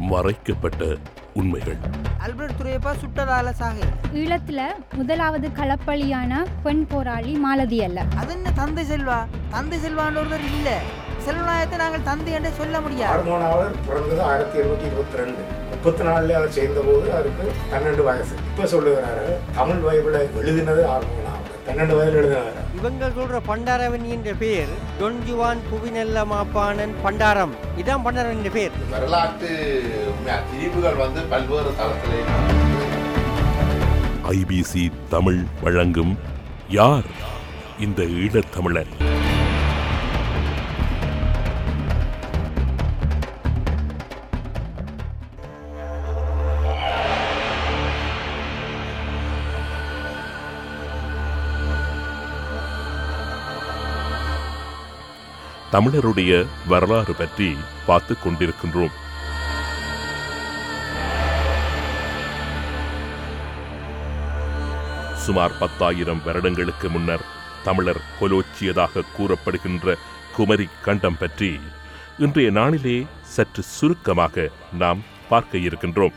மறைக்கப்பட்ட உண்மைகள் அல்பர்ட் துரையப்பா சுட்டதால சாகை ஈழத்துல முதலாவது களப்பலியான பெண் போராளி மாலதி அல்ல அது என்ன தந்தை செல்வா தந்தை செல்வான்ற ஒருவர் இல்ல செல்வநாயகத்தை நாங்கள் தந்தை என்றே சொல்ல முடியாது ஹார்மோனாவர் பிறந்தது ஆயிரத்தி எழுநூத்தி இருபத்தி ரெண்டு முப்பத்தி நாலுல அவர் சேர்ந்தபோது அவருக்கு பன்னெண்டு வயசு இப்ப சொல்லுகிறாரு தமிழ் பைபிளை எழுதினது ஹார்மோனாவர் பன்னெண்டு வயதில் எழுதினார் இவங்க சொல்ற பண்டாரவன் என்ற பேர் டொன் ஜுவான் புவிநெல்ல மாப்பானன் பண்டாரம் இதான் பண்டாரன் என்ற பேர் வரலாற்று உண்மையா திரிவுகள் வந்து பல்வேறு தளத்திலே ஐபிசி தமிழ் வழங்கும் யார் இந்த ஈழத்தமிழர் தமிழருடைய வரலாறு பற்றி பார்த்து கொண்டிருக்கின்றோம் சுமார் பத்தாயிரம் வருடங்களுக்கு முன்னர் தமிழர் கொலோச்சியதாக கூறப்படுகின்ற குமரி கண்டம் பற்றி இன்றைய நாளிலே சற்று சுருக்கமாக நாம் பார்க்க இருக்கின்றோம்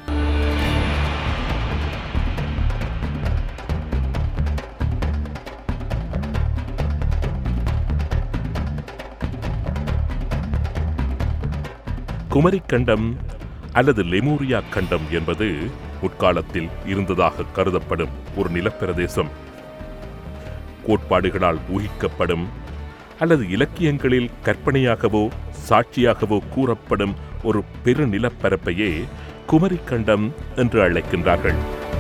குமரி கண்டம் அல்லது லெமூரியா கண்டம் என்பது முற்காலத்தில் இருந்ததாக கருதப்படும் ஒரு நிலப்பிரதேசம் கோட்பாடுகளால் ஊகிக்கப்படும் அல்லது இலக்கியங்களில் கற்பனையாகவோ சாட்சியாகவோ கூறப்படும் ஒரு பெரு நிலப்பரப்பையே குமரி கண்டம் என்று அழைக்கின்றார்கள்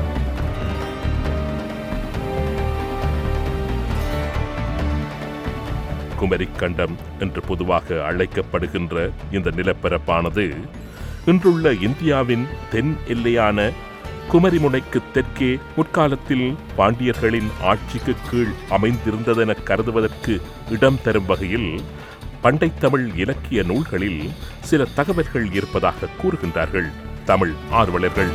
குமரிக் கண்டம் என்று பொதுவாக அழைக்கப்படுகின்ற இந்த நிலப்பரப்பானது இன்றுள்ள இந்தியாவின் தென் எல்லையான குமரிமுனைக்கு தெற்கே முற்காலத்தில் பாண்டியர்களின் ஆட்சிக்கு கீழ் அமைந்திருந்ததென கருதுவதற்கு இடம் தரும் வகையில் பண்டை தமிழ் இலக்கிய நூல்களில் சில தகவல்கள் இருப்பதாக கூறுகின்றார்கள் தமிழ் ஆர்வலர்கள்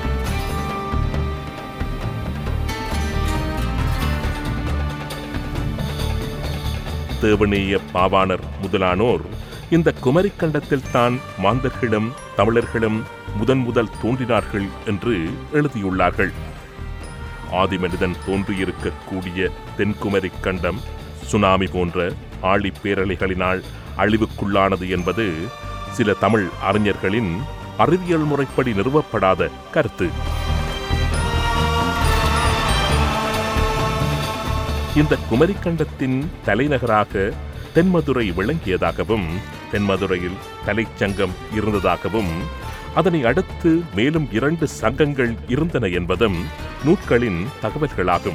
தேவநேய பாவாணர் முதலானோர் இந்த குமரிக்கண்டத்தில் தான் மாந்தர்களும் தமிழர்களும் முதன் முதல் தோன்றினார்கள் என்று எழுதியுள்ளார்கள் ஆதிமனிதன் தோன்றியிருக்கக்கூடிய தென்குமரி கண்டம் சுனாமி போன்ற ஆழி பேரலைகளினால் அழிவுக்குள்ளானது என்பது சில தமிழ் அறிஞர்களின் அறிவியல் முறைப்படி நிறுவப்படாத கருத்து இந்த குமரிக்கண்டத்தின் தலைநகராக தென்மதுரை விளங்கியதாகவும் தென்மதுரையில் தலைச்சங்கம் இருந்ததாகவும் அதனை அடுத்து மேலும் இரண்டு சங்கங்கள் இருந்தன என்பதும் நூட்களின் தகவல்களாகும்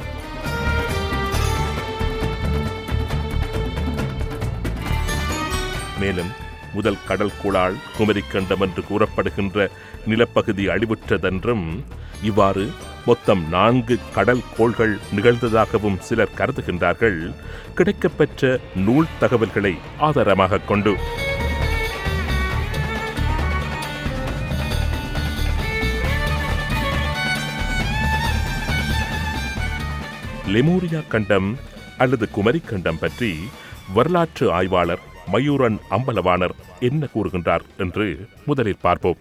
மேலும் முதல் கடல் குழால் குமரிக்கண்டம் என்று கூறப்படுகின்ற நிலப்பகுதி அழிவுற்றதென்றும் இவ்வாறு மொத்தம் நான்கு கடல் கோள்கள் நிகழ்ந்ததாகவும் சிலர் கருதுகின்றார்கள் கிடைக்கப்பெற்ற நூல் தகவல்களை ஆதாரமாக கொண்டு லெமூரியா கண்டம் அல்லது குமரி கண்டம் பற்றி வரலாற்று ஆய்வாளர் மயூரன் அம்பலவாணர் என்ன கூறுகின்றார் என்று முதலில் பார்ப்போம்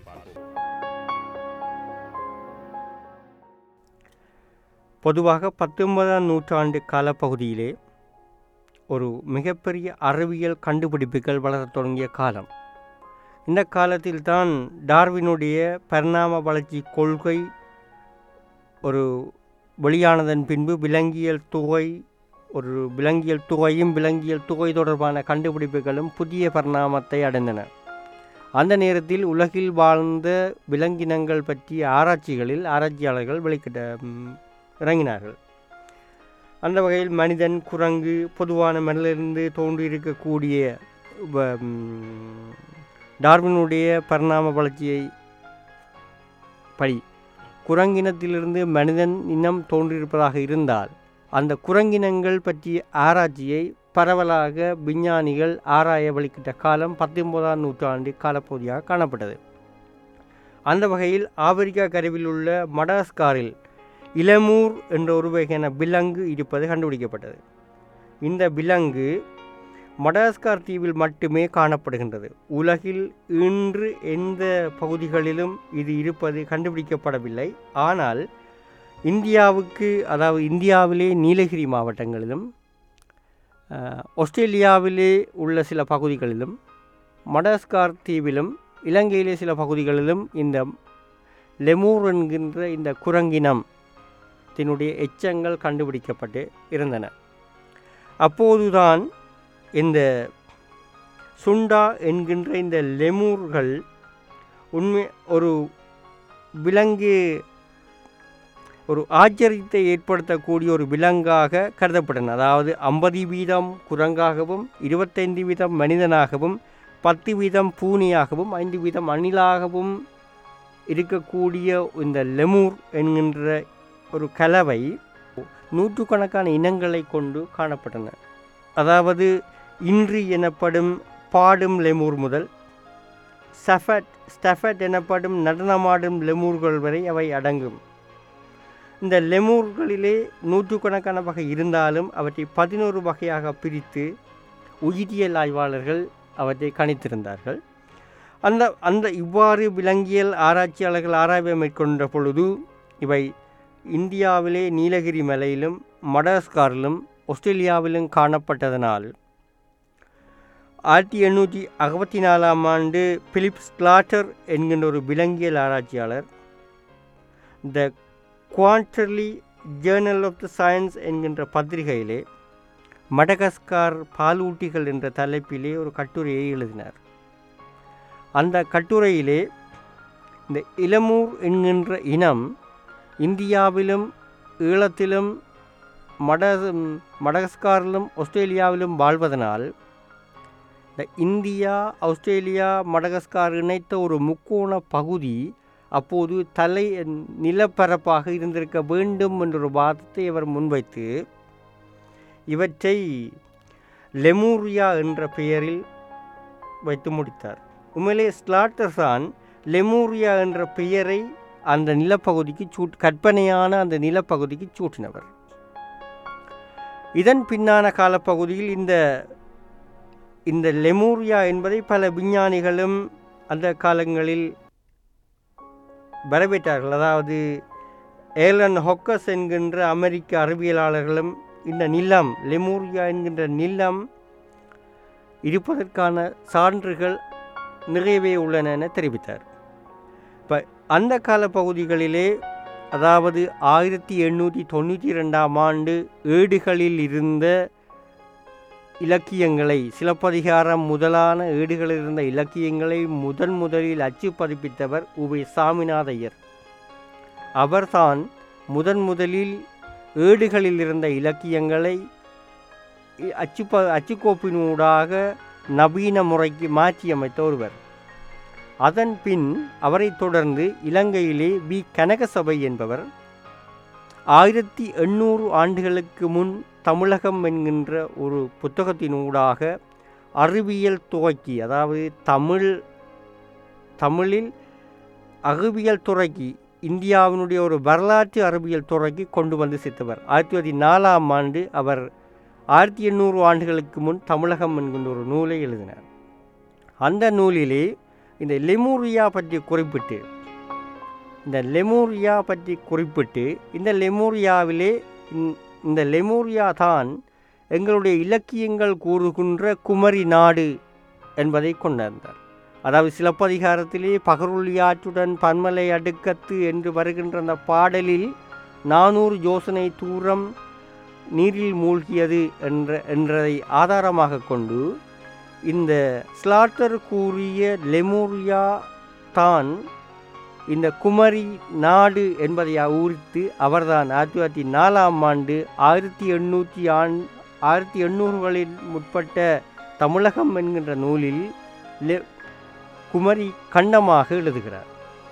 பொதுவாக பத்தொன்பதாம் நூற்றாண்டு காலப்பகுதியிலே ஒரு மிகப்பெரிய அறிவியல் கண்டுபிடிப்புகள் வளரத் தொடங்கிய காலம் இந்த காலத்தில்தான் டார்வினுடைய பரிணாம வளர்ச்சி கொள்கை ஒரு வெளியானதன் பின்பு விலங்கியல் துறை ஒரு விலங்கியல் துறையும் விலங்கியல் துறை தொடர்பான கண்டுபிடிப்புகளும் புதிய பரிணாமத்தை அடைந்தன அந்த நேரத்தில் உலகில் வாழ்ந்த விலங்கினங்கள் பற்றிய ஆராய்ச்சிகளில் ஆராய்ச்சியாளர்கள் வெளிக்கிட்ட ம், இறங்கினார்கள் அந்த வகையில் மனிதன் குரங்கு பொதுவான மனிதனிலிருந்து தோன்றியிருக்கக்கூடிய வ- ம், டார்வினுடைய பரிணாம வளர்ச்சியை படி குரங்கினத்திலிருந்து மனிதன் இனம் தோன்றியிருப்பதாக இருந்தால் அந்த குரங்கினங்கள் பற்றிய ஆராய்ச்சியை பரவலாக விஞ்ஞானிகள் ஆராய வழிக்கிட்ட காலம் பத்தொன்பதாம் நூற்றாண்டு காலப்பகுதியாக காணப்பட்டது அந்த வகையில் ஆப்பிரிக்கா கருவில் உள்ள மடாஸ்காரில் இளமூர் என்ற ஒரு வகையான விலங்கு இருப்பது கண்டுபிடிக்கப்பட்டது இந்த விலங்கு மடாஸ்கார் தீவில் மட்டுமே காணப்படுகின்றது உலகில் இன்று எந்த பகுதிகளிலும் இது இருப்பது கண்டுபிடிக்கப்படவில்லை ஆனால் இந்தியாவுக்கு அதாவது இந்தியாவிலே நீலகிரி மாவட்டங்களிலும் அஹ், ஆஸ்திரேலியாவிலே உள்ள சில பகுதிகளிலும் மடாஸ்கார் தீவிலும் இலங்கையிலே சில பகுதிகளிலும் இந்த லெமூர் என்கின்ற இந்த குரங்கினம் தினுடைய எச்சங்கள் கண்டுபிடிக்கப்பட்டு இருந்தன அப்போதுதான் இந்த சுண்டா என்கின்ற இந்த லெமூர்கள் உண்மை ஒரு விலங்கு ஒரு ஆச்சரியத்தை ஏற்படுத்தக்கூடிய ஒரு விலங்காக கருதப்பட்டன அதாவது ஐம்பது வீதம் குரங்காகவும் இருபத்தைந்து வீதம் மனிதனாகவும் பத்து வீதம் பூனையாகவும் ஐந்து வீதம் அணிலாகவும் இருக்கக்கூடிய இந்த லெமூர் என்கின்ற ஒரு கலவை நூற்றுக்கணக்கான இனங்களை கொண்டு காணப்பட்டன அதாவது இன்று எனப்படும் பாடும் லெமூர் முதல் சஃபட் ஸ்டஃபட் எனப்படும் நடனமாடும் லெமூர்கள் வரை அவை அடங்கும் இந்த லெமூர்களிலே நூற்றுக்கணக்கான வகை இருந்தாலும் அவற்றை பதினோரு வகையாக பிரித்து உயிரியல் ஆய்வாளர்கள் அவற்றை கணித்திருந்தார்கள் அந்த அந்த இவ்வாறு விலங்கியல் ஆராய்ச்சியாளர்கள் ஆராய்வை மேற்கொண்ட பொழுது இவை இந்தியாவிலே நீலகிரி மலையிலும் மடஸ்காரிலும் ஆஸ்திரேலியாவிலும் காணப்பட்டதனால் ஆயிரத்தி எண்ணூற்றி அறுபத்தி நாலாம் ஆண்டு பிலிப் ஸ்லாட்டர் என்கின்ற ஒரு விலங்கியல் ஆராய்ச்சியாளர் the quarterly journal of the science என்கின்ற பத்திரிகையிலே மடகஸ்கார் பாலூட்டிகள் என்ற தலைப்பிலே ஒரு கட்டுரையை எழுதினார் அந்த கட்டுரையிலே இந்த இளமூர் என்கின்ற இனம் இந்தியாவிலும் ஈழத்திலும் மட மடகஸ்காரிலும் ஆஸ்திரேலியாவிலும் வாழ்வதனால் இந்த இந்தியா ஆஸ்திரேலியா மடகஸ்கார் இணைத்த ஒரு முக்கோண பகுதி அப்போது தலை நிலப்பரப்பாக இருந்திருக்க வேண்டும் என்ற ஒரு வாதத்தை அவர் முன்வைத்து இவற்றை லெமூரியா என்ற பெயரில் வைத்து முடித்தார் உண்மையிலே ஸ்லாட்டர் தான் லெமூரியா என்ற பெயரை அந்த நிலப்பகுதிக்கு சூட் கற்பனையான அந்த நிலப்பகுதிக்கு சூட்டினவர் இதன் பின்னான காலப்பகுதியில் இந்த இந்த லெமூரியா என்பதை பல விஞ்ஞானிகளும் அந்த காலங்களில் வரவேற்றார்கள் அதாவது ஏலன் ஹொக்கஸ் என்கின்ற அமெரிக்க அறிவியலாளர்களும் இந்த நிலம் லெமூரியா என்கின்ற நிலம் இருப்பதற்கான சான்றுகள் நிறையவே உள்ளன என தெரிவித்தார் இப்போ அந்த கால பகுதிகளிலே அதாவது ஆயிரத்தி எண்ணூற்றி தொண்ணூற்றி ரெண்டாம் ஆண்டு ஏடுகளில் இருந்த இலக்கியங்களை சிலப்பதிகாரம் முதலான ஏடுகளில் இருந்த இலக்கியங்களை முதன் முதலில் அச்சு பதிப்பித்தவர் உவை சாமிநாத ஐயர் அவர்தான் முதன் முதலில் ஏடுகளில் இருந்த இலக்கியங்களை அச்சு ப அச்சுக்கோப்பினூடாக நவீன முறைக்கு மாற்றியமைத்த ஒருவர் அதன் பின் அவரைத் தொடர்ந்து இலங்கையிலே வி கனகசபை என்பவர் ஆயிரத்தி எண்ணூறு ஆண்டுகளுக்கு முன் தமிழகம் என்கின்ற ஒரு புத்தகத்தினூடாக அறிவியல் துவக்கி அதாவது தமிழ் தமிழில் அறிவியல் துறைக்கு இந்தியாவினுடைய ஒரு வரலாற்று அறிவியல் துறைக்கு கொண்டு வந்து சேர்த்தவர் ஆயிரத்தி தொள்ளாயிரத்தி நாலாம் ஆண்டு அவர் ஆயிரத்தி எண்ணூறு ஆண்டுகளுக்கு முன் தமிழகம் என்கின்ற ஒரு நூலை எழுதினார் அந்த நூலிலே இந்த லெமூரியா பற்றி குறிப்பிட்டு இந்த லெமூரியா பற்றி குறிப்பிட்டு இந்த லெமூரியாவிலே இந்த லெமூரியா தான் எங்களுடைய இலக்கியங்கள் கூறுகின்ற குமரி நாடு என்பதை கொண்டாந்தார் அதாவது சிலப்பதிகாரத்திலே பகருளியாற்றுடன் பன்மலை அடுக்கத்து என்று வருகின்ற அந்த பாடலில் நானூறு யோசனை தூரம் நீரில் மூழ்கியது என்ற என்றதை ஆதாரமாக கொண்டு இந்த ஸ்லாட்டர் கூறிய லெமூரியா தான் இந்த குமரி நாடு என்பதை ஊறித்து அவர்தான் ஆயிரத்தி தொள்ளாயிரத்தி நாலாம் ஆண்டு ஆயிரத்தி எண்ணூற்றி ஆண் ஆயிரத்தி எண்ணூறுகளில் முற்பட்ட தமிழகம் என்கின்ற நூலில் லெ குமரி கண்டமாக எழுதுகிறார்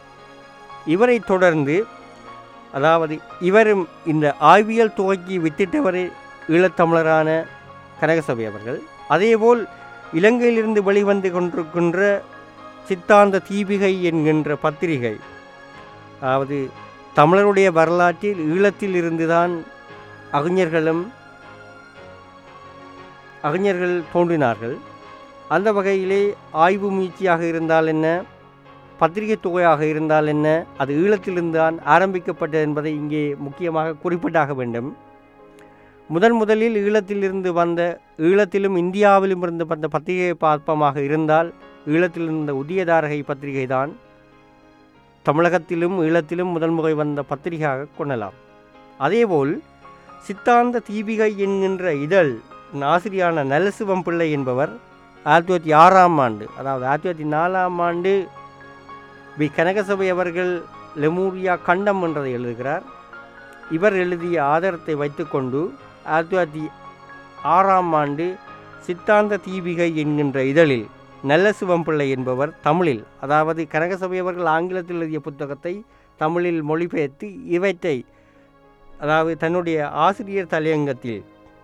இவரை தொடர்ந்து அதாவது இவரும் இந்த ஆய்வியல் துவக்கி வித்திட்டவரே ஈழத்தமிழரான கனகசபை அவர்கள் அதேபோல் இலங்கையிலிருந்து வெளிவந்து கொண்டிருக்கின்ற சித்தாந்த தீபிகை என்கின்ற பத்திரிகை அதாவது தமிழருடைய வரலாற்றில் ஈழத்தில் இருந்துதான் அறிஞர்களும் அறிஞர்கள் தோன்றினார்கள் அந்த வகையிலே ஆய்வு முயற்சியாக இருந்தால் என்ன பத்திரிகை தொகையாக இருந்தால் என்ன அது ஈழத்திலிருந்து தான் ஆரம்பிக்கப்பட்டது என்பதை இங்கே முக்கியமாக குறிப்பிட்டாக வேண்டும் முதன் முதலில் ஈழத்திலிருந்து வந்த ஈழத்திலும் இந்தியாவிலும் இருந்து வந்த பத்திரிகை பார்ப்பமாக இருந்தால் ஈழத்தில் இருந்த உதயதாரகை பத்திரிகை தான் தமிழகத்திலும் ஈழத்திலும் முதல் முறை வந்த பத்திரிகையாக கொள்ளலாம் அதேபோல் சித்தாந்த தீபிகை என்கின்ற இதழ் ஆசிரியான நல்லசிவம் பிள்ளை என்பவர் ஆயிரத்தி தொள்ளாயிரத்தி ஆறாம் ஆண்டு அதாவது ஆயிரத்தி தொள்ளாயிரத்தி நாலாம் ஆண்டு வி கனகசபை அவர்கள் லெமூரியா கண்டம் என்றதை எழுதுகிறார் இவர் எழுதிய ஆதாரத்தை வைத்துக்கொண்டு ஆயிரத்தி தொள்ளாயிரத்தி ஆறாம் ஆண்டு சித்தாந்த தீபிகை என்கின்ற இதழில் நல்ல சிவம்பிள்ளை என்பவர் தமிழில் அதாவது கனகசபை அவர்கள் ஆங்கிலத்தில் எழுதிய புத்தகத்தை தமிழில் மொழிபெயர்த்து இவற்றை அதாவது தன்னுடைய ஆசிரியர் தலையங்கத்தில்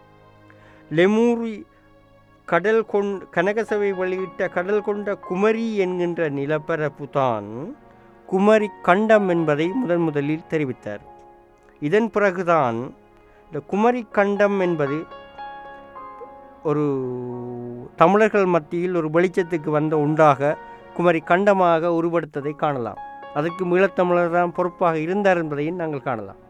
லெமூரி கடல் கொண் கனகசபை வெளியிட்ட கடல் கொண்ட குமரி என்கின்ற நிலப்பரப்பு தான் குமரி கண்டம் என்பதை முதன் முதலில் தெரிவித்தார் இதன் பிறகுதான் இந்த குமரி கண்டம் என்பது ஒரு தமிழர்கள் மத்தியில் ஒரு வெளிச்சத்துக்கு வந்த ஒன்றாக குமரி கண்டமாக உருவெடுத்ததை காணலாம் அதற்கு ஈழத்தமிழர் தான் பொறுப்பாக இருந்தார் என்பதையும் நாங்கள் காணலாம்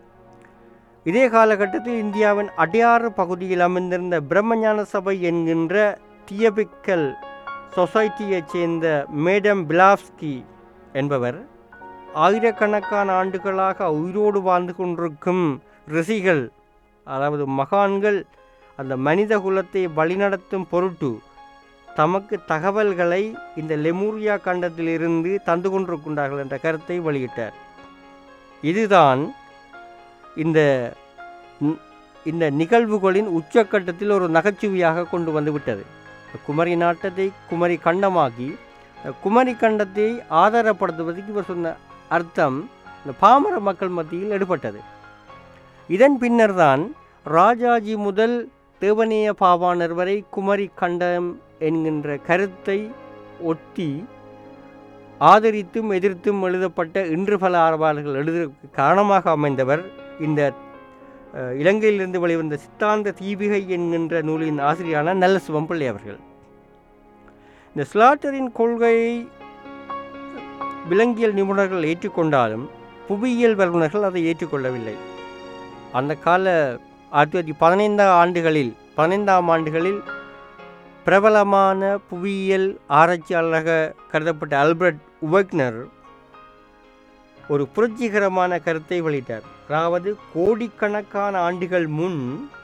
இதே காலகட்டத்தில் இந்தியாவின் அடையாறு பகுதியில் அமைந்திருந்த பிரம்மஞான சபை என்கின்ற தியபிக்கல் சொசைட்டியைச் சேர்ந்த மேடம் பிலாவ்ஸ்கி என்பவர் ஆயிரக்கணக்கான ஆண்டுகளாக உயிரோடு வாழ்ந்து கொண்டிருக்கும் ரிஷிகள் அதாவது மகான்கள் அந்த மனித குலத்தை வழிநடத்தும் பொருட்டு தமக்கு தகவல்களை இந்த லெமூரியா கண்டத்திலிருந்து தந்து கொண்டிருக்கின்றார்கள் என்ற கருத்தை வெளியிட்டார் இதுதான் இந்த ந- இந்த நிகழ்வுகளின் உச்சக்கட்டத்தில் ஒரு நகைச்சுவையாக கொண்டு வந்து விட்டது குமரி நாட்டத்தை குமரி கண்டமாக்கி குமரி கண்டத்தை ஆதாரப்படுத்துவதற்கு இவர் சொன்ன அர்த்தம் இந்த பாமர மக்கள் மத்தியில் எடுபட்டது இதன் பின்னர் தான் ராஜாஜி முதல் தேவநேய பாவாணர் வரை குமரி கண்டம் என்கின்ற கருத்தை ஒட்டி ஆதரித்தும் எதிர்த்தும் எழுதப்பட்ட இன்று பல ஆர்வலர்கள் எழுதுவதற்கு காரணமாக அமைந்தவர் இந்த அஹ், இலங்கையிலிருந்து வெளிவந்த சித்தாந்த தீபிகை என்கின்ற நூலின் ஆசிரியரான நல்ல சிவம்பிள்ளை அவர்கள் இந்த ஸ்லாட்டரின் கொள்கையை விலங்கியல் நிபுணர்கள் ஏற்றுக்கொண்டாலும் புவியியல் வல்லுநர்கள் அதை ஏற்றுக்கொள்ளவில்லை அந்த கால ஆயிரத்தி தொள்ளாயிரத்தி பதினைந்தாம் ஆண்டுகளில் பதினைந்தாம் ஆண்டுகளில் பிரபலமான புவியியல் ஆராய்ச்சியாளராக கருதப்பட்ட ஆல்பர்ட் உவக்னர் ஒரு புரட்சிகரமான கருத்தை வெளியிட்டார் அதாவது கோடிக்கணக்கான ஆண்டுகள் முன்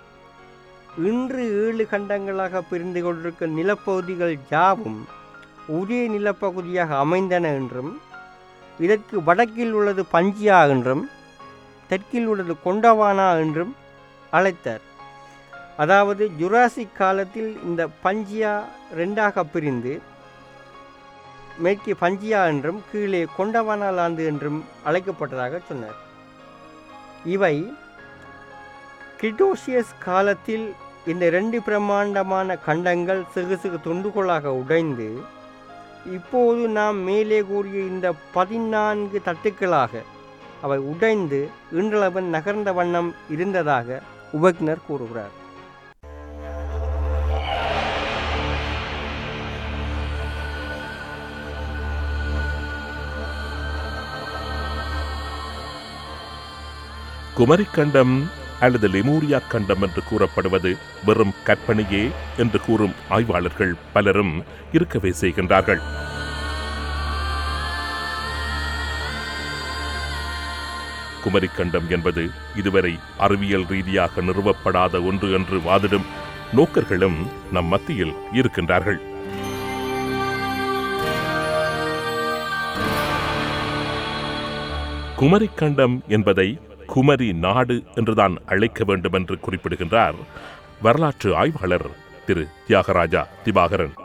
இன்று ஏழு கண்டங்களாக பிரிந்து கொண்டிருக்கும் நிலப்பகுதிகள் யாவும் ஒரே நிலப்பகுதியாக அமைந்தன என்றும் இதற்கு வடக்கில் உள்ளது பஞ்சியா என்றும் தெற்கில் உள்ளது கொண்டவானா என்றும் அழைத்தார் அதாவது ஜுராசிக் காலத்தில் இந்த பஞ்சியா ரெண்டாக பிரிந்து மேற்கே பஞ்சியா என்றும் கீழே கொண்டவானாலாந்து என்றும் அழைக்கப்பட்டதாக சொன்னார் இவை கிரிட்டோசியஸ் காலத்தில் இந்த ரெண்டு பிரம்மாண்டமான கண்டங்கள் சிறு சிறு துண்டுகளாக உடைந்து இப்போது நாம் மேலே கூறிய இந்த பதினான்கு தட்டுக்களாக அவை உடைந்து இன்றளவன் நகர்ந்த வண்ணம் இருந்ததாக உபக்னர் கூறுகிறார் குமரிக்கண்டம் அல்லது லெமூரியா கண்டம் என்று கூறப்படுவது வெறும் கற்பனையே என்று கூறும் ஆய்வாளர்கள் பலரும் இருக்கவே செய்கின்றார்கள் குமரிக்கண்டம் என்பது இதுவரை அறிவியல் ரீதியாக நிறுவப்படாத ஒன்று என்று வாதிடும் நோக்கர்களும் நம் மத்தியில் இருக்கின்றார்கள் குமரிக்கண்டம் என்பதை குமரி நாடு என்றுதான் அழைக்க வேண்டும் என்று குறிப்பிடுகின்றார் வரலாற்று ஆய்வாளர் திரு தியாகராஜா திவாகரன்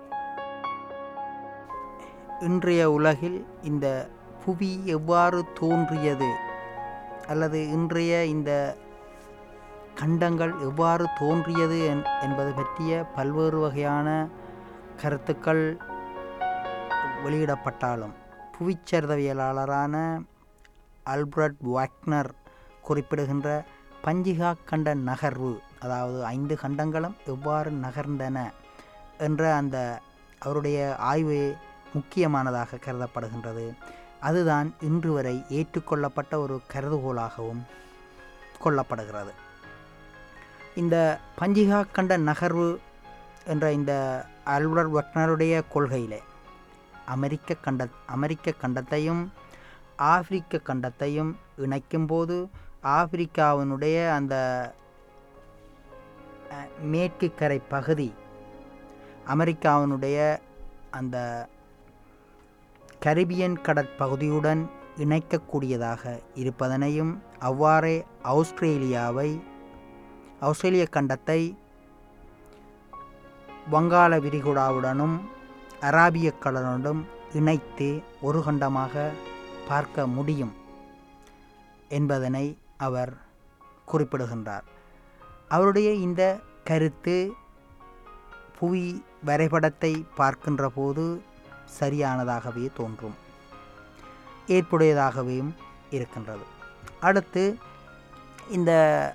இன்றைய உலகில் இந்த புவி எவ்வாறு தோன்றியது அல்லது இன்றைய இந்த கண்டங்கள் எவ்வாறு தோன்றியது என்- என்பது பற்றிய பல்வேறு வகையான கருத்துக்கள் வெளியிடப்பட்டாலும் புவிச்சரிதவியலாளரான ஆல்பர்ட் வாக்னர் குறிப்பிடுகின்ற பஞ்சிகா கண்ட நகர்வு அதாவது ஐந்து கண்டங்களும் எவ்வாறு நகர்ந்தன என்ற அந்த அவருடைய ஆய்வு முக்கியமானதாக கருதப்படுகின்றது அதுதான் இன்று வரை ஏற்றுக்கொள்ளப்பட்ட ஒரு கருதுகோளாகவும் கொள்ளப்படுகிறது இந்த பஞ்சிகா கண்ட நகர்வு என்ற இந்த அல்வர் வக்னருடைய கொள்கையிலே அமெரிக்க கண்ட அமெரிக்க கண்டத்தையும் ஆப்பிரிக்க கண்டத்தையும் இணைக்கும்போது ஆப்பிரிக்காவினுடைய அந்த அஹ், மேற்கு கரை பகுதி அமெரிக்காவினுடைய அந்த கரிபியன் கடற்பகுதியுடன் இணைக்கக்கூடியதாக இருப்பதனையும் அவ்வாறே ஆஸ்திரேலியாவை ஆஸ்திரேலிய கண்டத்தை வங்காள விரிகுடாவுடனும் அராபிய கடலுடனும் இணைத்து ஒரு கண்டமாக பார்க்க முடியும் என்பதனை அவர் குறிப்பிடுகின்றார் அவருடைய இந்த கருத்து புவி வரைபடத்தை பார்க்கின்ற போது சரியானதாகவே தோன்றும் ஏற்புடையதாகவும் இருக்கின்றது அடுத்து இந்த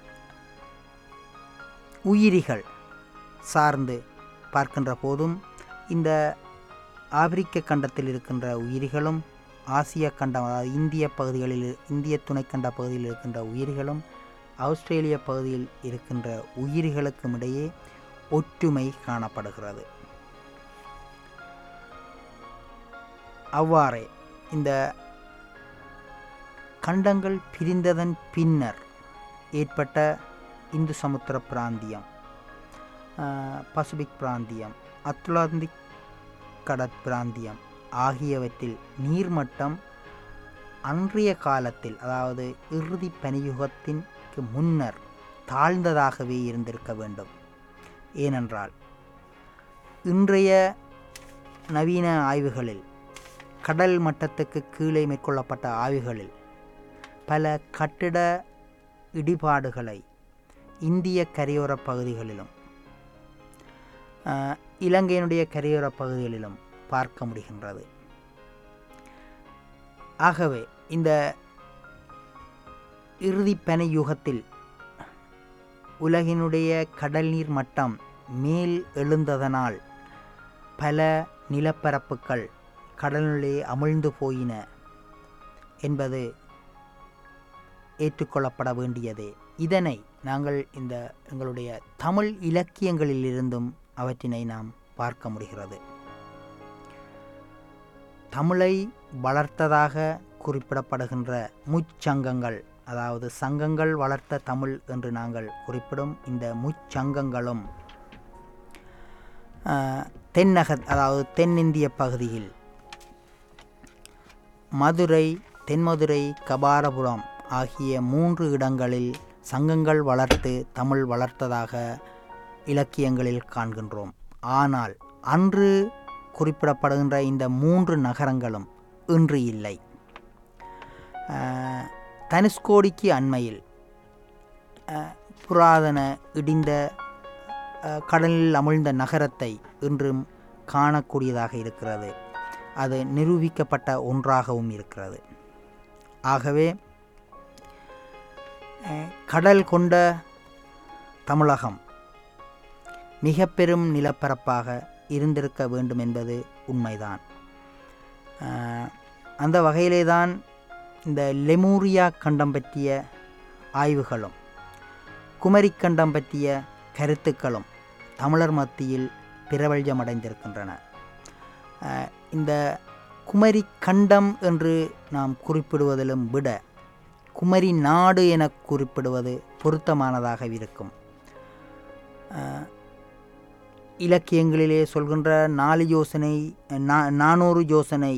உயிரிகள் சார்ந்து பார்க்கின்ற போதும் இந்த ஆப்பிரிக்க கண்டத்தில் இருக்கின்ற உயிரிகளும் ஆசிய கண்டம் அதாவது இந்திய பகுதிகளில் இந்திய துணைக்கண்ட பகுதியில் இருக்கின்ற உயிரிகளும் ஆஸ்திரேலிய பகுதியில் இருக்கின்ற உயிரிகளுக்கும் இடையே ஒற்றுமை காணப்படுகிறது அவ்வாறே இந்த கண்டங்கள் பிரிந்ததன் பின்னர் ஏற்பட்ட இந்து சமுத்திர பிராந்தியம் ஆஹ், பசிபிக் பிராந்தியம் அத்லாந்திக் கடற்பிராந்தியம் ஆகியவற்றில் நீர்மட்டம் அன்றைய காலத்தில் அதாவது இறுதி பனியுகத்திற்கு முன்னர் தாழ்ந்ததாகவே இருந்திருக்க வேண்டும் ஏனென்றால் இன்றைய நவீன ஆய்வுகளில் கடல் மட்டத்துக்கு கீழே மேற்கொள்ளப்பட்ட ஆய்வுகளில் பல கட்டிட இடிபாடுகளை இந்திய கரையோரப் பகுதிகளிலும் ஆஹ், இலங்கையினுடைய கரையோரப் பகுதிகளிலும் பார்க்க முடிகின்றது ஆகவே இந்த இறுதி பனி யுகத்தில் உலகினுடைய கடல் நீர் மட்டம் மேல் எழுந்ததனால் பல நிலப்பரப்புகள் கடலிலே அமிழ்ந்து போயின என்பது ஏற்றுக்கொள்ளப்பட வேண்டியதே இதனை நாங்கள் இந்த எங்களுடைய தமிழ் இலக்கியங்களிலிருந்தும் அவற்றினை நாம் பார்க்க முடிகிறது தமிழை வளர்த்ததாக குறிப்பிடப்படுகின்ற முச்சங்கங்கள் அதாவது சங்கங்கள் வளர்த்த தமிழ் என்று நாங்கள் குறிப்பிடும் இந்த முச்சங்கங்களும் ஆஹ், தென்னக அதாவது தென்னிந்திய பகுதியில் மதுரை தென்மதுரை கபாரபுரம் ஆகிய மூன்று இடங்களில் சங்கங்கள் வளர்த்து தமிழ் வளர்த்ததாக இலக்கியங்களில் காண்கின்றோம் ஆனால் அன்று குறிப்பிடப்படுகின்ற இந்த மூன்று நகரங்களும் இன்று இல்லை ஆஹ், தனுஷ்கோடிக்கு அண்மையில் ஆஹ், புராதன இடிந்த ஆஹ், கடலில் அமிழ்ந்த நகரத்தை இன்றும் காணக்கூடியதாக இருக்கிறது அது நிரூபிக்கப்பட்ட ஒன்றாகவும் இருக்கிறது ஆகவே அஹ், கடல் கொண்ட தமிழகம் மிக பெரும் நிலப்பரப்பாக இருந்திருக்க வேண்டும் என்பது உண்மைதான் அஹ், அந்த வகையிலே தான் இந்த லெமூரியா கண்டம் பற்றிய ஆய்வுகளும் குமரிக்கண்டம் பற்றிய கருத்துக்களும் தமிழர் மத்தியில் பிரபல்யமடைந்திருக்கின்றன அஹ், இந்த குமரி கண்டம் என்று நாம் குறிப்பிடுவதிலும் விட குமரி நாடு என குறிப்பிடுவது பொருத்தமானதாக இருக்கும் அஹ், இலக்கியங்களிலே சொல்கின்ற நாலு யோசனை நா- நானூறு யோசனை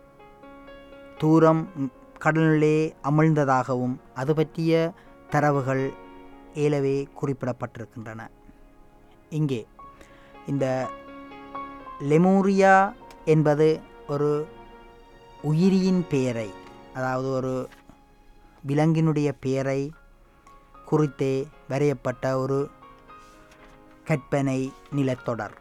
தூரம் கடலிலே அமிழ்ந்ததாகவும் அது பற்றிய தரவுகள் ஏலவே குறிப்பிடப்பட்டிருக்கின்றன இங்கே இந்த லெமூரியா என்பது ஒரு உயிரியின் பெயரை அதாவது ஒரு விலங்கினுடைய பெயரை குறித்தே வரையப்பட்ட ஒரு கற்பனை நிலத்தொடர்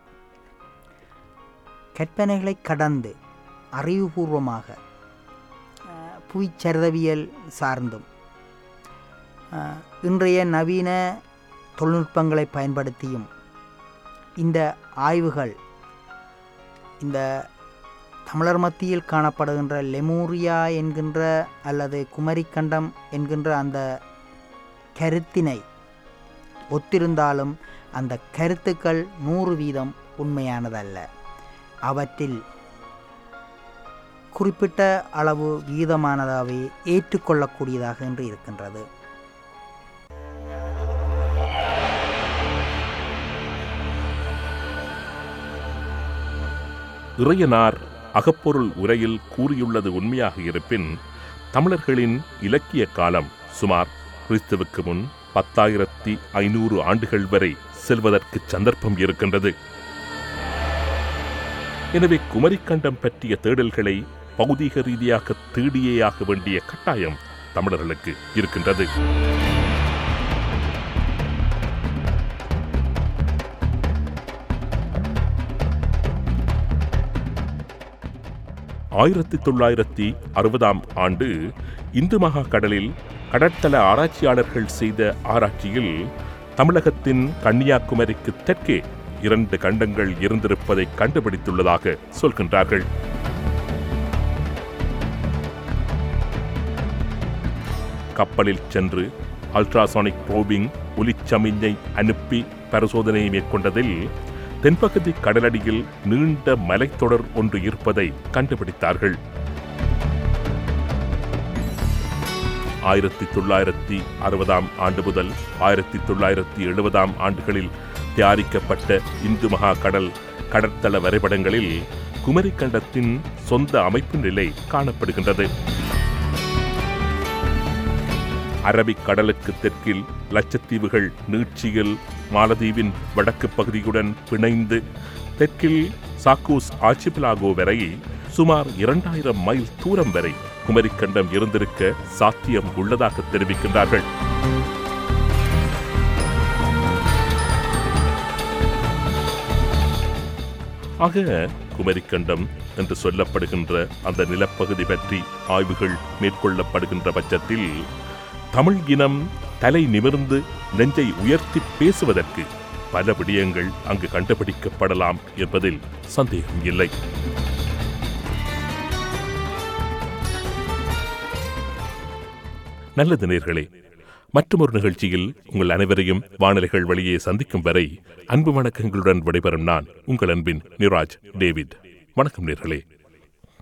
கற்பனைகளை கடந்து அறிவுபூர்வமாக அஹ், புவிச்சரிதவியல் சார்ந்தும் அஹ், இன்றைய நவீன தொழில்நுட்பங்களை பயன்படுத்தியும் இந்த ஆய்வுகள் இந்த தமிழர் மத்தியில் காணப்படுகின்ற லெமூரியா என்கின்ற அல்லது குமரிக்கண்டம் என்கின்ற அந்த கருத்தினை ஒத்திருந்தாலும் அந்த கருத்துக்கள் நூறு வீதம் உண்மையானதல்ல அவற்றில் குறிப்பிட்ட அளவு வீதமானதாகவே ஏற்றுக்கொள்ளக்கூடியதாக என்று இருக்கின்றது இறையனார் அகப்பொருள் உரையில் கூறியுள்ளது உண்மையாக இருப்பின் தமிழர்களின் இலக்கிய காலம் சுமார் கிறிஸ்துவுக்கு முன் பத்தாயிரத்தி ஐநூறு ஆண்டுகள் வரை செல்வதற்கு சந்தர்ப்பம் இருக்கின்றது எனவே குமரிக்கண்டம் பற்றிய தேடல்களை பௌதீக ரீதியாக தேடியேயாக வேண்டிய கட்டாயம் தமிழர்களுக்கு இருக்கின்றது ஆயிரத்தி தொள்ளாயிரத்தி அறுபதாம் ஆண்டு இந்து மகா கடலில் கடற்தள ஆராய்ச்சியாளர்கள் செய்த ஆராய்ச்சியில் தமிழகத்தின் கன்னியாகுமரிக்கு தெற்கே இரண்டு கண்டங்கள் இருந்திருப்பதை கண்டுபிடித்துள்ளதாக சொல்கின்றார்கள் கப்பலில் சென்று அல்ட்ராசானிக் ப்ரோபிங் ஒலிச்சமிஞ்சை அனுப்பி பரிசோதனை மேற்கொண்டதில் தென்பகுதி கடலடியில் நீண்ட மலைத்தொடர் ஒன்று இருப்பதை கண்டுபிடித்தார்கள் ஆயிரத்தி தொள்ளாயிரத்தி அறுபதாம் ஆண்டு முதல் ஆயிரத்தி தொள்ளாயிரத்தி எழுபதாம் ஆண்டுகளில் தயாரிக்கப்பட்ட இந்து மகா கடல் கடற்தள வரைபடங்களில் குமரிக்கண்டத்தின் சொந்த அமைப்பு நிலை காணப்படுகின்றது அரபிக் கடலுக்கு தெற்கில் லட்சத்தீவுகள் நீட்சியில் மாலதீவின் வடக்கு பகுதியுடன் பிணைந்து தெற்கில் சாக்கூஸ் ஆர்ச்சிபிலாகோ வரை சுமார் இரண்டாயிரம் மைல் தூரம் வரை குமரிக்கண்டம் இருந்திருக்க சாத்தியம் உள்ளதாக தெரிவிக்கின்றார்கள் ஆக குமரிக்கண்டம் என்று சொல்லப்படுகின்ற அந்த நிலப்பகுதி பற்றி ஆய்வுகள் மேற்கொள்ளப்படுகின்ற பட்சத்தில் தமிழ் இனம் தலை நிமிர்ந்து நெஞ்சை உயர்த்தி பேசுவதற்கு பல விடயங்கள் அங்கு கண்டுபிடிக்கப்படலாம் என்பதில் சந்தேகம் இல்லை நல்லது நேர்களே மற்றொரு நிகழ்ச்சியில் உங்கள் அனைவரையும் வானொலிகள் வழியே சந்திக்கும் வரை அன்பு வணக்கங்களுடன் விடைபெறும் நான் உங்கள் அன்பின் நிராஜ் டேவிட் வணக்கம் நேர்களே